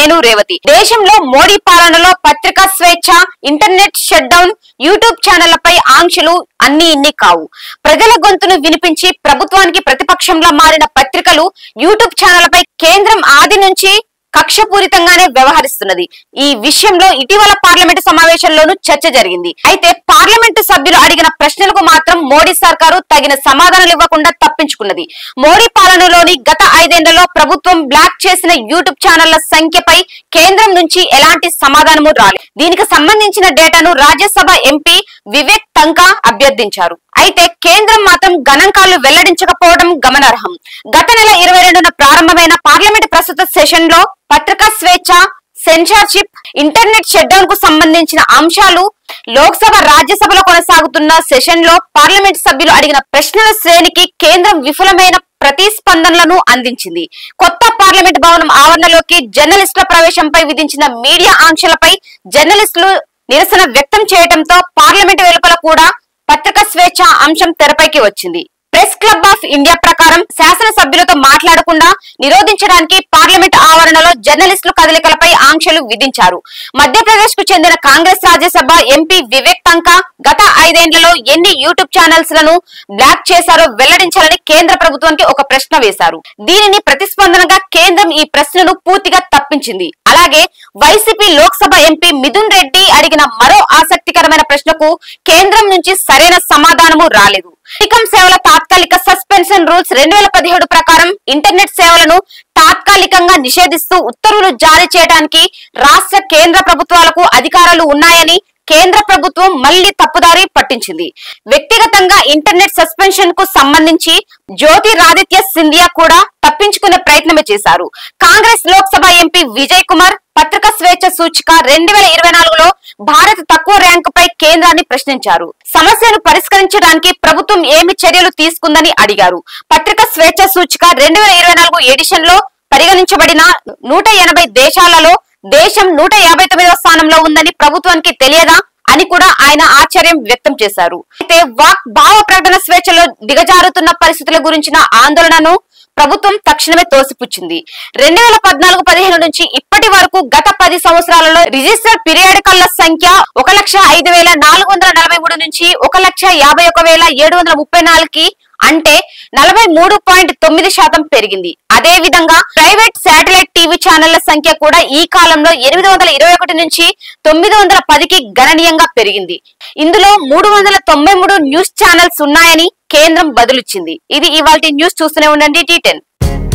నేను రేవతి దేశంలో మోడీ పాలనలో పత్రికా స్వేచ్ఛ ఇంటర్నెట్ షట్ డౌన్ యూట్యూబ్ ఛానళ్లపై ఆంక్షలు అన్ని ఇన్ని కావు ప్రజల గొంతును వినిపించి ప్రభుత్వానికి ప్రతిపక్షంలా మారిన పత్రికలు యూట్యూబ్ ఛానళ్లపై కేంద్రం ఆది నుంచి కక్షపూరితంగానే వ్యవహరిస్తున్నది ఈ విషయంలో ఇటీవల పార్లమెంటు సమావేశంలోనూ చర్చ జరిగింది అయితే పార్లమెంటు సభ్యులు అడిగిన ప్రశ్నలకు మాత్రం మోడీ సర్కారు తగిన సమాధానాలు ఇవ్వకుండా తప్పించుకున్నది మోడీ పాలనలోని గత ఐదేళ్లలో ప్రభుత్వం బ్లాక్ చేసిన యూట్యూబ్ ఛానళ్ల సంఖ్యపై కేంద్రం నుంచి ఎలాంటి సమాధానము రాలేదు దీనికి సంబంధించిన డేటాను రాజ్యసభ ఎంపీ వివేక్ తంకా అభ్యర్థించారు అయితే కేంద్రం మాత్రం గణాంకాలు వెల్లడించకపోవడం గమనార్హం గత నెల ఇరవై రెండున ప్రారంభమైన పార్లమెంట్ ప్రస్తుత సెషన్ లో పత్రికా స్వేచ్ఛ సెన్సార్షిప్ ఇంటర్నెట్ షట్ డౌన్ కు సంబంధించిన అంశాలు లోక్సభ రాజ్యసభలో కొనసాగుతున్న సెషన్ లో పార్లమెంట్ సభ్యులు అడిగిన ప్రశ్నల శ్రేణికి కేంద్రం విఫలమైన ప్రతిస్పందనలను అందించింది కొత్త పార్లమెంట్ భవనం ఆవరణలోకి జర్నలిస్టుల ప్రవేశంపై విధించిన మీడియా ఆంక్షలపై జర్నలిస్టులు నిరసన వ్యక్తం చేయడంతో పార్లమెంట్ వెలుపల కూడా పత్రికా స్వేచ్ఛ అంశం తెరపైకి వచ్చింది ప్రెస్ క్లబ్ ఆఫ్ ఇండియా ప్రకారం శాసనసభ్యులతో మాట్లాడకుండా నిరోధించడానికి పార్లమెంట్ ఆవరణలో జర్నలిస్టుల కదలికలపై ఆంక్షలు విధించారు మధ్యప్రదేశ్ కు చెందిన కాంగ్రెస్ రాజ్యసభ ఎంపీ వివేక్ తంకా గత ఐదేండ్లలో ఎన్ని యూట్యూబ్ ఛానల్స్ లను బ్లాక్ చేశారో వెల్లడించాలని కేంద్ర ప్రభుత్వానికి ఒక ప్రశ్న వేశారు దీనిని ప్రతిస్పందనగా కేంద్రం ఈ ప్రశ్నను పూర్తిగా తప్పించింది అలాగే వైసీపీ లోక్సభ ఎంపీ మిథున్ రెడ్డి అడిగిన మరో ఆసక్తికరమైన ప్రశ్నకు కేంద్రం నుంచి సరైన సమాధానము రాలేదు టెలికాం సేవల తాత్కాలిక సస్పెన్షన్ రూల్స్ రెండు వేల పదిహేడు ప్రకారం ఇంటర్నెట్ సేవలను తాత్కాలికంగా నిషేధిస్తూ ఉత్తర్వులు జారీ చేయడానికి రాష్ట్ర కేంద్ర ప్రభుత్వాలకు అధికారాలు ఉన్నాయని కేంద్ర ప్రభుత్వం మళ్లీ తప్పుదారి పట్టించింది వ్యక్తిగతంగా ఇంటర్నెట్ సస్పెన్షన్ కు సంబంధించి జ్యోతిరాదిత్య సింధియా కూడా తప్పించుకునే ప్రయత్నమే చేశారు కాంగ్రెస్ లోక్సభ ఎంపీ విజయ్ కుమార్ పత్రికా స్వేచ్ఛ సూచిక రెండు వేల ఇరవై నాలుగులో భారత్ తక్కువ ర్యాంకుపై కేంద్రాన్ని ప్రశ్నించారు సమస్యను పరిష్కరించడానికి ప్రభుత్వం ఏమి చర్యలు తీసుకుందని అడిగారు పత్రికా స్వేచ్ఛ సూచిక రెండు వేల ఇరవై నాలుగు ఎడిషన్ లో పరిగణించబడిన నూట ఎనభై దేశాలలో దేశం నూట యాభై తొమ్మిదవ స్థానంలో ఉందని ప్రభుత్వానికి తెలియదా అని కూడా ఆయన ఆశ్చర్యం వ్యక్తం చేశారు అయితే వాక్ భావ ప్రకటన స్వేచ్ఛలో దిగజారుతున్న పరిస్థితుల గురించిన ఆందోళనను ప్రభుత్వం తక్షణమే తోసిపుచ్చింది రెండు వేల పద్నాలుగు పదిహేను నుంచి ఇప్పటి వరకు గత పది సంవత్సరాలలో రిజిస్టర్ పీరియాడికల్ల సంఖ్య ఒక లక్ష ఐదు వేల నాలుగు వందల నలభై మూడు నుంచి ఒక లక్ష యాభై ఒక వేల ఏడు వందల ముప్పై నాలుగుకి అంటే నలభై మూడు పాయింట్ తొమ్మిది శాతం పెరిగింది అదే విధంగా ప్రైవేట్ శాటిలైట్ టీవీ ఛానళ్ల సంఖ్య కూడా ఈ కాలంలో ఎనిమిది వందల ఇరవై ఒకటి నుంచి తొమ్మిది వందల పదికి గణనీయంగా పెరిగింది ఇందులో మూడు వందల తొంభై మూడు న్యూస్ ఛానల్స్ ఉన్నాయని కేంద్రం బదులిచ్చింది ఇది ఇవాళ న్యూస్ చూస్తూనే ఉండండి టీ టెన్